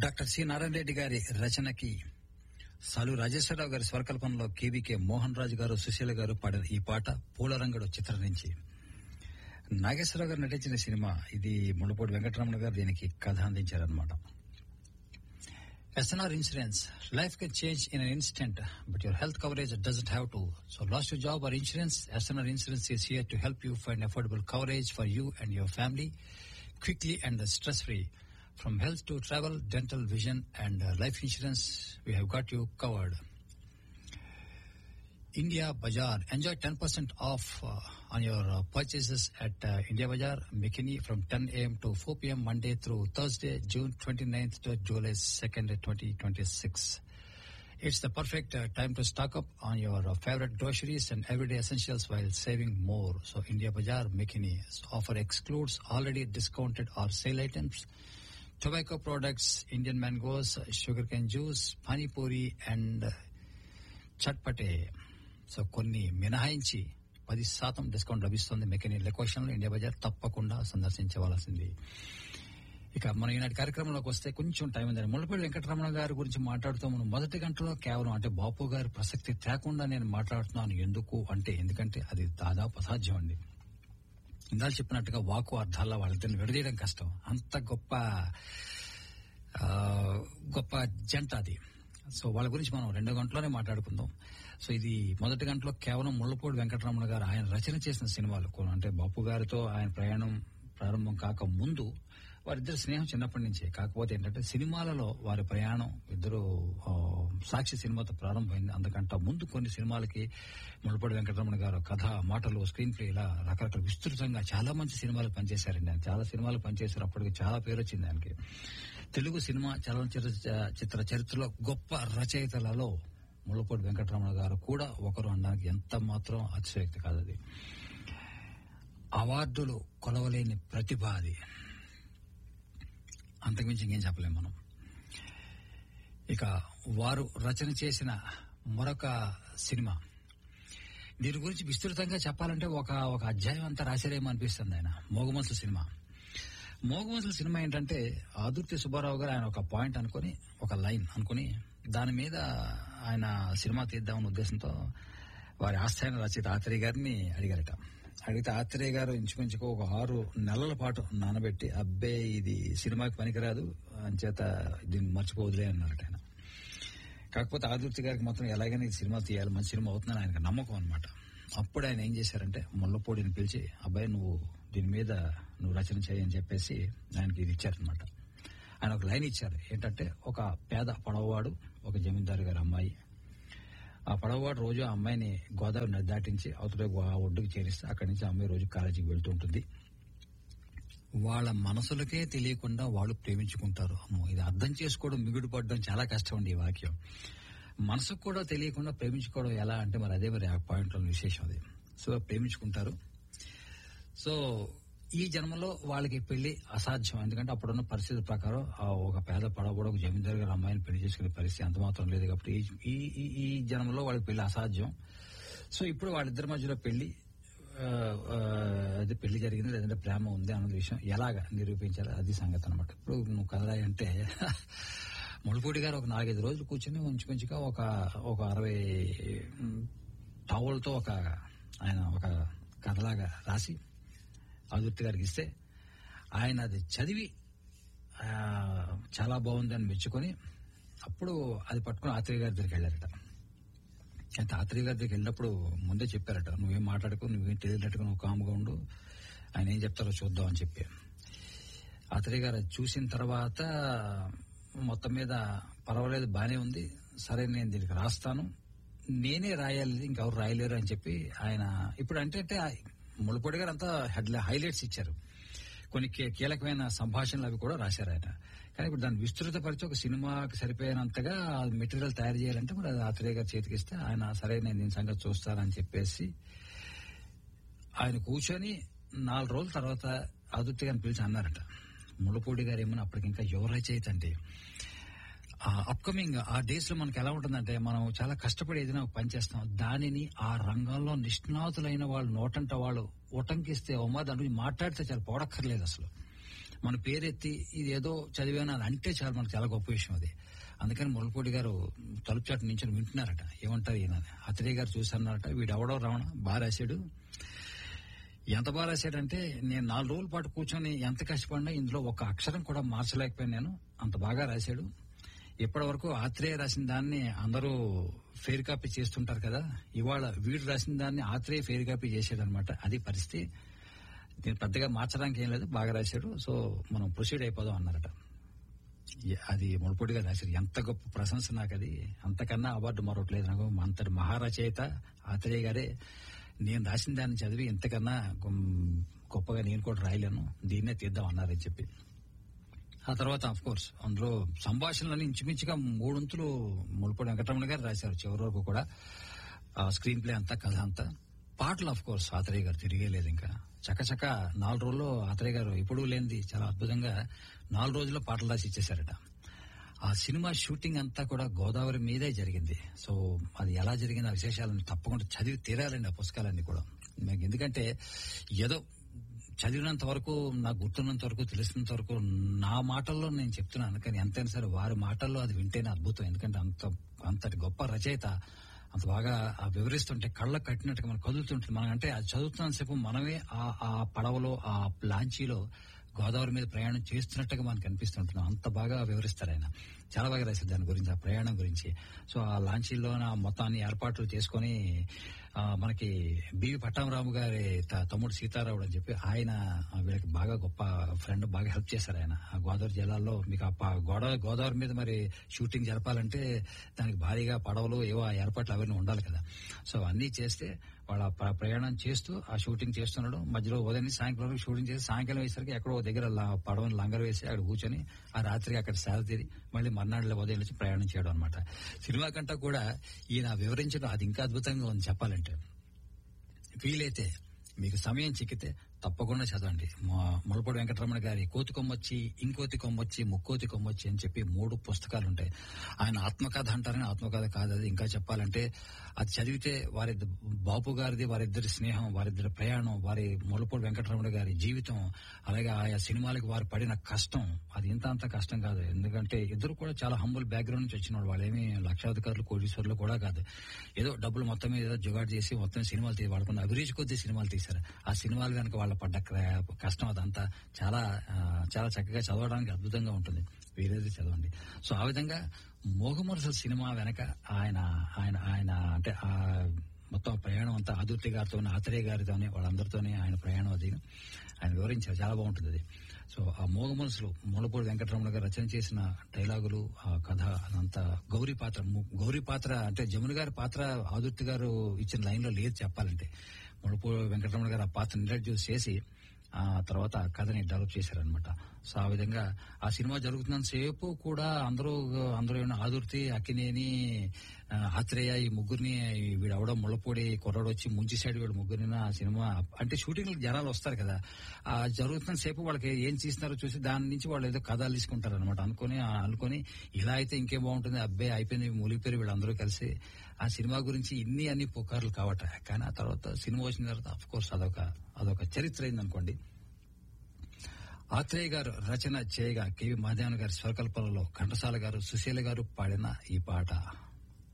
Doctor C Narayana Reddy గారి రచనకి సాలు రాజేశ్వరరావు గారి స్వరకల్పనలో కేవీకే మోహన్ రాజు గారు సుశీల గారు పాడిన ఈ పాట పూలరంగడు చిత్రం నుంచి నాగేశ్వరరావు గారు నటించిన సినిమా ఇది ముళ్ళపూడి వెంకటరమణ గారు దీనికి కథ అందించారనమాట SNR Insurance. Life can change in an instant, but your health coverage doesn't have to. So lost your job or insurance, SNR Insurance is here to help you find affordable coverage for you and your family quickly and stress-free. From health to travel, dental, vision and uh, life insurance, we have got you covered. India Bazaar. Enjoy 10% off uh, on your uh, purchases at uh, India Bazaar, McKinney from 10 a.m. to 4 p.m. Monday through Thursday, June 29th to July 2nd, 2026. It's the perfect uh, time to stock up on your uh, favorite groceries and everyday essentials while saving more. So India Bazaar McKinney offer excludes already discounted or sale items, tobacco products, Indian mangoes, sugarcane juice, pani puri and uh, చట్పటే so కొన్ని మినహాయించి పది శాతం discount లభిస్తుంది మెకెనీ location లో India Bazaar తప్పకుండా సందర్శించవలసింది ఇక మన ఈనాటి కార్యక్రమంలోకి వస్తే కొంచెం టైం ఉందని ముళ్ళపల్లి వెంకటరమణ గారి గురించి మాట్లాడుతూ మనం మొదటి గంటలో కేవలం అంటే బాపు గారి ప్రసక్తి తేకుండా నేను మాట్లాడుతున్నాను ఎందుకు అంటే ఎందుకంటే అది దాదాపు అసాధ్యం అండి ఇందాలు చెప్పినట్టుగా వాకు అర్థాల్లో వాళ్ళిద్దరిని విడదీయడం కష్టం అంత గొప్ప ఆ, గొప్ప జంట అది సో వాళ్ళ గురించి మనం రెండో గంటలోనే మాట్లాడుకుందాం సో ఇది మొదటి గంటలో కేవలం ముళ్ళపూడి వెంకటరమణ గారు ఆయన రచన చేసిన సినిమాలు కొన్ని అంటే బాపు గారితో ఆయన ప్రయాణం ప్రారంభం కాక ముందు వారిద్దరు స్నేహం చిన్నప్పటి నుంచే కాకపోతే ఏంటంటే సినిమాలలో వారి ప్రయాణం ఇద్దరు ఆ, సాక్షి సినిమాతో ప్రారంభమైంది అందుకంట ముందు కొన్ని సినిమాలకి ముళ్ళపూడి వెంకటరమణ గారు కథ మాటలు స్క్రీన్ ప్లే ఇలా రకరకాల విస్తృతంగా చాలా మంచి సినిమాలు పనిచేశారండి ఆయన చాలా సినిమాలు పనిచేశారు అప్పటికి చాలా పేరు వచ్చింది ఆయనకి తెలుగు సినిమా చలనచిత్ర చిత్ర చరిత్రలో గొప్ప రచయితలలో ముళ్ళపూడి వెంకటరమణ గారు కూడా ఒకరు అనడానికి ఎంత మాత్రం అతిశయోక్తి కాదు అది అవార్డులు కొలవలేని ప్రతిభ అది అంతకుమించి ఇంకేం చెప్పలేం మనం ఇక వారు రచన చేసిన మరొక సినిమా దీని గురించి విస్తృతంగా చెప్పాలంటే ఒక ఒక అధ్యాయం అంతా రాశారేమో అనిపిస్తుంది ఆయన మోగమన్సుల సినిమా మోగమన్సుల సినిమా ఏంటంటే ఆదుర్తి సుబ్బారావు గారు ఆయన ఒక పాయింట్ అనుకొని ఒక లైన్ అనుకొని దాని మీద ఆయన సినిమా తీద్దామన్న ఉద్దేశంతో వారి ఆస్థాన రచయిత ఆత్రేయ గారిని అడిగారట అడిగితే ఆత్రేయ గారు ఇంచుమించుకు ఒక ఆరు నెలల పాటు నానబెట్టి అబ్బే ఇది సినిమాకి పనికిరాదు అంచేత దీన్ని మర్చిపోదులే అన్నారట ఆయన కాకపోతే ఆదుర్తి గారికి మాత్రం ఎలాగైనా ఈ సినిమా తీయాలి మంచి సినిమా అవుతుందని ఆయనకు నమ్మకం అనమాట అప్పుడు ఆయన ఏం చేశారంటే ముళ్ళపూడిని పిలిచి అబ్బాయి నువ్వు దీని మీద నువ్వు రచన చేయని చెప్పేసి ఆయనకి ఇది ఇచ్చారనమాట ఆయన ఒక లైన్ ఇచ్చారు ఏంటంటే ఒక పేద పడవవాడు ఒక జమీందారు గారి అమ్మాయి ఆ పడవవాడు రోజు ఆ అమ్మాయిని గోదావరి నది దాటించి అవతల ఆ ఒడ్డుకు చేరిస్తే అక్కడి నుంచి ఆ అమ్మాయి రోజు కాలేజీకి వెళ్తూ ఉంటుంది వాళ్ళ మనసులకే తెలియకుండా వాళ్ళు ప్రేమించుకుంటారు అమ్మో ఇది అర్థం చేసుకోవడం మిగుడు పడడం చాలా కష్టం అండి ఈ వాక్యం మనసుకు కూడా తెలియకుండా ప్రేమించుకోవడం ఎలా అంటే మరి అదే మరి ఆ పాయింట్ లో విశేషం అది సో ప్రేమించుకుంటారు సో ఈ జన్మలో వాళ్ళకి పెళ్లి అసాధ్యం ఎందుకంటే అప్పుడున్న పరిస్థితి ప్రకారం ఆ ఒక పేద పడవకూడా ఒక జమీందారు గారు అమ్మాయిని పెళ్లి చేసుకునే పరిస్థితి అంత మాత్రం లేదు కాబట్టి ఈ ఈ- ఈ జన్మలో వాళ్ళకి పెళ్లి అసాధ్యం సో ఇప్పుడు వాళ్ళిద్దరి మధ్యలో పెళ్లి ఆ, ఆ, అది పెళ్లి జరిగింది లేదంటే ప్రేమ ఉంది అన్న విషయం ఎలాగ నిరూపించాలి అది సంగతి అనమాట ఇప్పుడు నువ్వు కదరా అంటే ముళ్ళపూడి గారు ఒక నాలుగైదు రోజులు కూర్చొని మంచిగా ఒక ఒక అరవై టావులతో ఒక ఆయన ఒక కథలాగా రాసి ఆదుర్తి గారికి ఇస్తే ఆయన అది చదివి ఆ, చాలా బాగుంది అని మెచ్చుకొని అప్పుడు అది పట్టుకుని ఆత్రేయ గారి దగ్గరికి వెళ్ళారట అయితే ఆత్రేయ గారి దగ్గరికి వెళ్ళినప్పుడు ముందే చెప్పారట నువ్వేం మాట్లాడుకో నువ్వేం తెలియనట్టుగా నువ్వు కాముగా ఉండు ఆయన ఏం చెప్తారో చూద్దాం అని చెప్పి ఆత్రేయ గారు అది చూసిన తర్వాత మొత్తం మీద పర్వాలేదు బానే ఉంది సరే నేను దీనికి రాస్తాను నేనే రాయాలి ఇంకెవరు రాయలేరు అని చెప్పి ఆయన ఇప్పుడు అంటే అంటే ముళ్ళపొడి గారు అంతా హెడ్ హైలైట్స్ ఇచ్చారు కొన్ని కీ- కీలకమైన సంభాషణలు అవి కూడా రాశారు ఆయన కానీ ఇప్పుడు దాన్ని విస్తృతపరిచి ఒక సినిమాకి సరిపోయినంతగా మెటీరియల్ తయారు చేయాలంటే మరి అది ఆత్రేయ గారి చేతికి ఇస్తే ఆయన సరే నేను దీని సంగతి చూస్తానని చెప్పేసి ఆయన కూర్చొని నాలుగు రోజుల తర్వాత ఆదిత్య గారిని పిలిచి అన్నారట ముళ్ళపూడి గారు ఏమన్నా అప్పటికి ఇంకా యువ రచయిత అంటే అప్కమింగ్ ఆ డేస్ లో మనకి ఎలా ఉంటుందంటే మనం చాలా కష్టపడి ఏదైనా ఒక పని చేస్తాం దానిని ఆ రంగంలో నిష్ణాతులైన వాళ్ళు నోటంట వాళ్ళు ఉటంకిస్తే అమ్మా దాని గురించి మాట్లాడితే చాలా పోడక్కర్లేదు అసలు మన పేరెత్తి ఇది ఏదో చదివాను అని అంటే చాలా మనకు చాలా గొప్ప విషయం అది అందుకని మురళపూడి గారు తలుపు చాటు నుంచి వింటున్నారట ఏమంటారు ఈయన అతడే గారు చూసన్నారట వీడు ఎవడో రావణ బాగా రాశాడు ఎంత బాగా రాశాడంటే నేను నాలుగు రోజుల పాటు కూర్చొని ఎంత కష్టపడినా ఇందులో ఒక అక్షరం కూడా మార్చలేకపోయాను నేను అంత బాగా రాశాడు ఇప్పటి వరకు ఆత్రేయ రాసిన దాన్ని అందరూ ఫెయిర్ కాపీ చేస్తుంటారు కదా ఇవాళ వీడు రాసిన దాన్ని ఆత్రేయ ఫెయిర్ కాపీ చేశాడు అనమాట అది పరిస్థితి దీన్ని పెద్దగా మార్చడానికి ఏం లేదు బాగా రాశాడు సో మనం ప్రొసీడ్ అయిపోదాం అన్నారట ఏ- అది మునుపొడిగా రాశారు ఎంత గొప్ప ప్రశంస నాకు అది అంతకన్నా అవార్డు మరొకటి లేదు నాకు అంతటి మహారచయిత ఆత్రేయ గారే నేను రాసిన దాన్ని చదివి ఇంతకన్నా గొం- గొప్పగా నేను కూడా రాయలేను దీన్నే తీద్దాం అన్నారని చెప్పి ఆ తర్వాత అఫ్ కోర్స్ అందులో సంభాషణలని ఇంచుమించుగా మూడొంతులు మునుపొడి వెంకటరమణ గారు రాశారు చివరి వరకు కూడా ఆ స్క్రీన్ ప్లే అంతా కథ అంతా పాటలు అఫ్ కోర్స్ ఆత్రేయ గారు తిరిగే లేదు ఇంకా చకచక నాలుగు రోజుల్లో ఆత్రేయ గారు ఎప్పుడూ లేనిది చాలా అద్భుతంగా నాలుగు రోజుల్లో పాటలు రాసి ఇచ్చేశారట ఆ సినిమా షూటింగ్ అంతా కూడా గోదావరి మీదే జరిగింది సో అది ఎలా జరిగింది ఆ విశేషాలను తప్పకుండా చదివి తీరాలండి ఆ పుస్తకాలన్నీ కూడా నాకు ఎందుకంటే ఏదో చదివినంత వరకు నాకు గుర్తున్నంత వరకు తెలిసినంత వరకు నా మాటల్లో నేను చెప్తున్నాను కానీ ఎంతైనా సరే వారి మాటల్లో అది వింటేనే అద్భుతం ఎందుకంటే అంత అంతటి గొప్ప రచయిత అంత బాగా ఆ వివరిస్తుంటే కళ్ళకు కట్టినట్టుగా మనం కదులుతుంటుంది మనం అంటే అది చదువుతున్నంతసేపు మనమే ఆ ఆ పడవలో ఆ లాంచీలో గోదావరి మీద ప్రయాణం చేస్తున్నట్టుగా మనకు అనిపిస్తుంటున్నాం అంత బాగా వివరిస్తారు ఆయన చాలా బాగా రాశారు దాని గురించి ఆ ప్రయాణం గురించి సో ఆ లాంచీలో మొత్తాన్ని ఏర్పాట్లు చేసుకొని ఆ, మనకి బివి పట్టామరాము గారి త- తమ్ముడు సీతారాముడు అని చెప్పి ఆయన ఆ, వీళ్ళకి బాగా గొప్ప ఫ్రెండ్ బాగా హెల్ప్ చేశారు ఆయన ఆ గోదావరి జిల్లాలో మీకు ఆ ప- గోదావరి గోదావరి మీద మరి షూటింగ్ జరపాలంటే దానికి భారీగా పడవలు ఏవో ఆ ఏర్పాట్లు అవన్నీ ఉండాలి కదా సో అన్నీ చేస్తే వాళ్ళ ప్ర- ప్రయాణం చేస్తూ ఆ షూటింగ్ చేస్తున్నాడు మధ్యలో ఉదయం నుంచి సాయంకాలం వరకు షూటింగ్ చేసి సాయంకాలం వేసరికి ఎక్కడో ఓ దగ్గర లా- పడవని లంగర్ వేసి అక్కడ కూర్చొని ఆ రాత్రికి అక్కడ సేద తీరి మళ్ళీ మర్నాడు ఉదయం నుంచి ప్రయాణం చేయడం అనమాట సినిమా కంటే కూడా ఈయన వివరించడం అది ఇంకా అద్భుతంగా ఉంది చెప్పాలంటే వీలైతే మీకు సమయం చిక్కితే తప్పకుండా చదవండి మా- ములపూడి వెంకటరమణ గారి కోతి కొమ్మొచ్చి ఇంకోతి కొమ్మొచ్చి ముక్కోతి కొమ్మొచ్చి అని చెప్పి మూడు పుస్తకాలు ఉంటాయి ఆయన ఆత్మకథ అంటారని ఆత్మకథ కాదు అది ఇంకా చెప్పాలంటే అది చదివితే వారి బాపు గారిది వారిద్దరి స్నేహం వారిద్దరి ప్రయాణం వారి ములపూడి వెంకటరమణ గారి జీవితం అలాగే ఆయా సినిమాలకు వారు పడిన కష్టం అది ఇంత అంత కష్టం కాదు ఎందుకంటే ఇద్దరు కూడా చాలా హంబుల్ బ్యాక్గ్రౌండ్ నుంచి వచ్చిన వాళ్ళు ఏమి లక్షాధికారులు కోటీశ్వరులు కూడా కాదు ఏదో డబ్బులు మొత్తం మీద జుగాడు చేసి మొత్తం సినిమాలు తీ వాడుకున్న అభిరుచి కొద్ది సినిమాలు తీశారు ఆ సినిమాలు కనుక వాళ్ళ పడ్డ క్ర- కష్టం అదంతా చాలా ఆ, చాలా చక్కగా చదవడానికి అద్భుతంగా ఉంటుంది వీరేది చదవండి సో ఆ విధంగా మోగమరుసల సినిమా వెనక ఆయన ఆయన ఆయన అంటే ఆ మొత్తం ప్రయాణం అంతా ఆదుర్తి గారితో ఆత్రేయ గారితోనే వాళ్ళందరితోనే ఆయన ప్రయాణం అది ఆయన వివరించారు చాలా బాగుంటుంది అది సో ఆ మోగ మనసులు మూలపూడి వెంకటరమణ గారు రచన చేసిన డైలాగులు ఆ కథ అదంతా గౌరీ పాత్ర ము- గౌరీ పాత్ర అంటే జమున గారి పాత్ర ఆదుర్తి గారు ఇచ్చిన లైన్ లో లేదు చెప్పాలంటే ములపూడి వెంకటరమణ గారు ఆ పాత్ర ఇంట్రడ్యూస్ చేసి ఆ తర్వాత ఆ కథని డెవలప్ చేశారనమాట సో ఆ విధంగా ఆ సినిమా జరుగుతున్నంత సేపు కూడా అందరూ అందరూ ఏమన్నా ఆదుర్తి అక్కినేని ఆ, ఆత్రేయ ఈ ముగ్గురిని ఈ వీడవడం ముళ్ళపూడి కుర్రాడు వచ్చి ముంచేసాడు వీడు ముగ్గురిని ఆ సినిమా అంటే షూటింగ్ జనాలు వస్తారు కదా ఆ జరుగుతున్న సేపు వాళ్ళకి ఏం చేస్తున్నారో చూసి దాని నుంచి వాళ్ళు ఏదో కథలు తీసుకుంటారు అనమాట అనుకుని ఆ అనుకుని ఇలా అయితే ఇంకేం బాగుంటుంది అబ్బాయి అయిపోయింది మూలిపోయి వీళ్ళందరూ కలిసి ఆ సినిమా గురించి ఇన్ని అన్ని పుకార్లు కావట కానీ ఆ తర్వాత సినిమా వచ్చిన తర్వాత అఫ్ కోర్స్ అదొక అదొక చరిత్ర అయిందనుకోండి ఆత్రేయ గారు రచన చేయగా కేవి మాధవన్ గారి స్వరకల్పనలో ఘంటసాల గారు సుశీల గారు పాడిన ఈ పాట